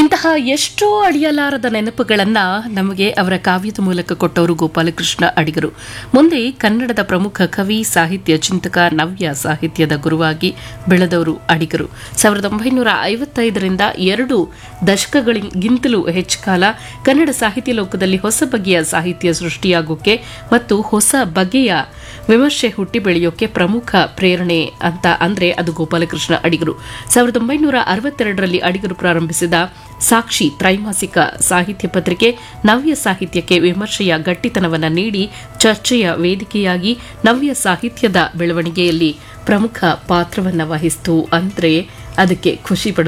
ಇಂತಹ ಎಷ್ಟೋ ಅಳಿಯಲಾರದ ನೆನಪುಗಳನ್ನ ನಮಗೆ ಅವರ ಕಾವ್ಯದ ಮೂಲಕ ಕೊಟ್ಟವರು ಗೋಪಾಲಕೃಷ್ಣ ಅಡಿಗರು ಮುಂದೆ ಕನ್ನಡದ ಪ್ರಮುಖ ಕವಿ ಸಾಹಿತ್ಯ ಚಿಂತಕ ನವ್ಯ ಸಾಹಿತ್ಯದ ಗುರುವಾಗಿ ಬೆಳೆದವರು ಅಡಿಗರು ಸಾವಿರದ ಒಂಬೈನೂರ ಐವತ್ತೈದರಿಂದ ಎರಡು ದಶಕಗಳಿಗಿಂತಲೂ ಹೆಚ್ಚು ಕಾಲ ಕನ್ನಡ ಸಾಹಿತ್ಯ ಲೋಕದಲ್ಲಿ ಹೊಸ ಬಗೆಯ ಸಾಹಿತ್ಯ ಸೃಷ್ಟಿಯಾಗೋಕೆ ಮತ್ತು ಹೊಸ ಬಗೆಯ ವಿಮರ್ಶೆ ಹುಟ್ಟಿ ಬೆಳೆಯೋಕೆ ಪ್ರಮುಖ ಪ್ರೇರಣೆ ಅಂತ ಅಂದ್ರೆ ಅದು ಗೋಪಾಲಕೃಷ್ಣ ಅಡಿಗರು ಸಾವಿರದ ಒಂಬೈನೂರ ಅರವತ್ತೆರಡರಲ್ಲಿ ಅಡಿಗರು ಪ್ರಾರಂಭಿಸಿದ ಸಾಕ್ಷಿ ತ್ರೈಮಾಸಿಕ ಸಾಹಿತ್ಯ ಪತ್ರಿಕೆ ನವ್ಯ ಸಾಹಿತ್ಯಕ್ಕೆ ವಿಮರ್ಶೆಯ ಗಟ್ಟಿತನವನ್ನು ನೀಡಿ ಚರ್ಚೆಯ ವೇದಿಕೆಯಾಗಿ ನವ್ಯ ಸಾಹಿತ್ಯದ ಬೆಳವಣಿಗೆಯಲ್ಲಿ ಪ್ರಮುಖ ಪಾತ್ರವನ್ನು ವಹಿಸಿತು ಅಂದ್ರೆ ಅದಕ್ಕೆ ಖುಷಿ ಪಡುವ